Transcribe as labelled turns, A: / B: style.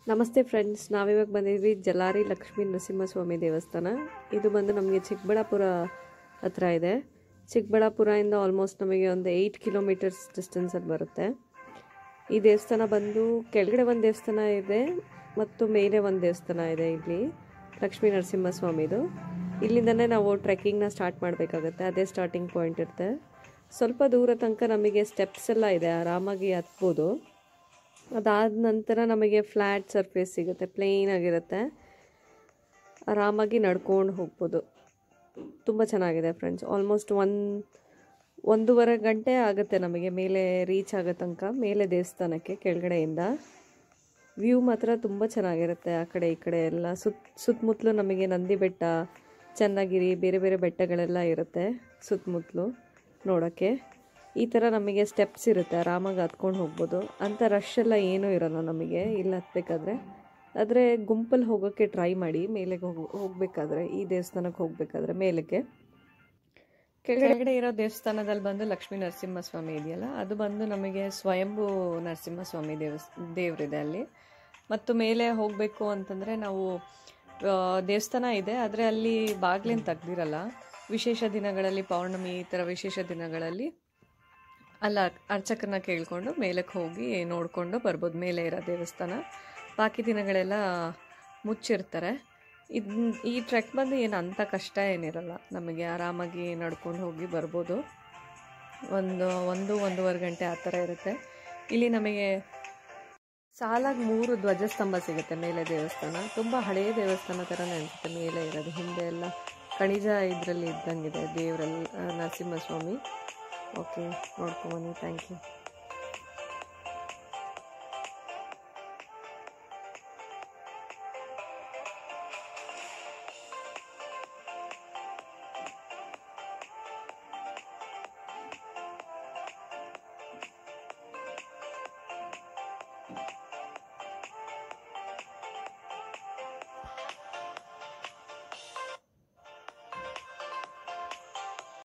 A: ನಮಸ್ತೆ ಫ್ರೆಂಡ್ಸ್ ನಾವಿವಾಗ ಬಂದಿದ್ವಿ ಜಲಾರಿ ಲಕ್ಷ್ಮೀ ನರಸಿಂಹಸ್ವಾಮಿ ದೇವಸ್ಥಾನ ಇದು ಬಂದು ನಮಗೆ ಚಿಕ್ಕಬಳ್ಳಾಪುರ ಹತ್ರ ಇದೆ ಚಿಕ್ಕಬಳ್ಳಾಪುರದಿಂದ ಆಲ್ಮೋಸ್ಟ್ ನಮಗೆ ಒಂದು ಏಯ್ಟ್ ಕಿಲೋಮೀಟರ್ಸ್ ಡಿಸ್ಟೆನ್ಸಲ್ಲಿ ಬರುತ್ತೆ ಈ ದೇವಸ್ಥಾನ ಬಂದು ಕೆಳಗಡೆ ಒಂದು ದೇವಸ್ಥಾನ ಇದೆ ಮತ್ತು ಮೇಲೆ ಒಂದು ದೇವಸ್ಥಾನ ಇದೆ ಇಲ್ಲಿ ಲಕ್ಷ್ಮೀ ನರಸಿಂಹಸ್ವಾಮಿದು ಇಲ್ಲಿಂದನೇ ನಾವು ಟ್ರೆಕ್ಕಿಂಗ್ನ ಸ್ಟಾರ್ಟ್ ಮಾಡಬೇಕಾಗತ್ತೆ ಅದೇ ಸ್ಟಾರ್ಟಿಂಗ್ ಪಾಯಿಂಟ್ ಇರುತ್ತೆ ಸ್ವಲ್ಪ ದೂರ ತನಕ ನಮಗೆ ಸ್ಟೆಪ್ಸ್ ಎಲ್ಲ ಇದೆ ಆರಾಮಾಗಿ ಹತ್ಬೋದು ಅದಾದ ನಂತರ ನಮಗೆ ಫ್ಲ್ಯಾಟ್ ಸರ್ಫೇಸ್ ಸಿಗುತ್ತೆ ಪ್ಲೇನ್ ಆಗಿರುತ್ತೆ ಆರಾಮಾಗಿ ನಡ್ಕೊಂಡು ಹೋಗ್ಬೋದು ತುಂಬ ಚೆನ್ನಾಗಿದೆ ಫ್ರೆಂಡ್ಸ್ ಆಲ್ಮೋಸ್ಟ್ ಒಂದು ಒಂದೂವರೆ ಗಂಟೆ ಆಗುತ್ತೆ ನಮಗೆ ಮೇಲೆ ರೀಚ್ ಆಗೋ ತನಕ ಮೇಲೆ ದೇವಸ್ಥಾನಕ್ಕೆ ಕೆಳಗಡೆಯಿಂದ ವ್ಯೂ ಮಾತ್ರ ತುಂಬ ಚೆನ್ನಾಗಿರುತ್ತೆ ಆ ಕಡೆ ಈ ಕಡೆ ಎಲ್ಲ ಸುತ್ತ ಸುತ್ತಮುತ್ತಲು ನಮಗೆ ನಂದಿ ಬೆಟ್ಟ ಚನ್ನಗಿರಿ ಬೇರೆ ಬೇರೆ ಬೆಟ್ಟಗಳೆಲ್ಲ ಇರುತ್ತೆ ಸುತ್ತಮುತ್ತಲು ನೋಡೋಕ್ಕೆ ಈ ಥರ ನಮಗೆ ಸ್ಟೆಪ್ಸ್ ಇರುತ್ತೆ ಆರಾಮಾಗಿ ಹತ್ಕೊಂಡು ಹೋಗ್ಬೋದು ಅಂಥ ರಶ್ ಎಲ್ಲ ಏನೂ ಇರೋಲ್ಲ ನಮಗೆ ಇಲ್ಲಿ ಹತ್ಬೇಕಾದ್ರೆ ಆದರೆ ಗುಂಪಲ್ಲಿ ಹೋಗೋಕ್ಕೆ ಟ್ರೈ ಮಾಡಿ ಮೇಲೆ ಹೋಗ್ ಹೋಗಬೇಕಾದ್ರೆ ಈ ದೇವಸ್ಥಾನಕ್ಕೆ ಹೋಗಬೇಕಾದ್ರೆ ಮೇಲಕ್ಕೆ ಕೆಳಗಡೆ ಇರೋ ದೇವಸ್ಥಾನದಲ್ಲಿ ಬಂದು ಲಕ್ಷ್ಮೀ ನರಸಿಂಹಸ್ವಾಮಿ ಇದೆಯಲ್ಲ ಅದು ಬಂದು ನಮಗೆ ಸ್ವಯಂಭೂ ನರಸಿಂಹಸ್ವಾಮಿ ದೇವಸ್ ದೇವರಿದೆ ಅಲ್ಲಿ ಮತ್ತು ಮೇಲೆ ಹೋಗಬೇಕು ಅಂತಂದರೆ ನಾವು ಆ, ದೇವಸ್ಥಾನ ಇದೆ ಆದರೆ ಅಲ್ಲಿ ಬಾಗಿಲೇನು ತೆಗ್ದಿರಲ್ಲ ವಿಶೇಷ ದಿನಗಳಲ್ಲಿ ಪೌರ್ಣಮಿ ಈ ಥರ ವಿಶೇಷ ದಿನಗಳಲ್ಲಿ ಅಲ್ಲ ಅರ್ಚಕರನ್ನ ಕೇಳಿಕೊಂಡು ಮೇಲಕ್ಕೆ ಹೋಗಿ ನೋಡಿಕೊಂಡು ಬರ್ಬೋದು ಮೇಲೆ ಇರೋ ದೇವಸ್ಥಾನ ಬಾಕಿ ದಿನಗಳೆಲ್ಲ ಮುಚ್ಚಿರ್ತಾರೆ ಇದು ಈ ಟ್ರೆಕ್ ಬಂದು ಏನು ಅಂಥ ಕಷ್ಟ ಏನಿರಲ್ಲ ನಮಗೆ ಆರಾಮಾಗಿ ನಡ್ಕೊಂಡು ಹೋಗಿ ಬರ್ಬೋದು ಒಂದು ಒಂದು ಒಂದೂವರೆ ಗಂಟೆ ಆ ಥರ ಇರುತ್ತೆ ಇಲ್ಲಿ ನಮಗೆ ಸಾಲಾಗಿ ಮೂರು ಧ್ವಜಸ್ತಂಭ ಸಿಗುತ್ತೆ ಮೇಲೆ ದೇವಸ್ಥಾನ ತುಂಬ ಹಳೆಯ ದೇವಸ್ಥಾನ ಥರನೇ ಅನಿಸುತ್ತೆ ಮೇಲೆ ಇರೋದು ಹಿಂದೆ ಎಲ್ಲ ಕಣಿಜ ಇದರಲ್ಲಿ ಇದ್ದಂಗಿದೆ ದೇವರಲ್ಲಿ ನರಸಿಂಹಸ್ವಾಮಿ ಓಕೆ ನೋಡ್ಕೊಂಬನ್ನಿ ಥ್ಯಾಂಕ್ ಯು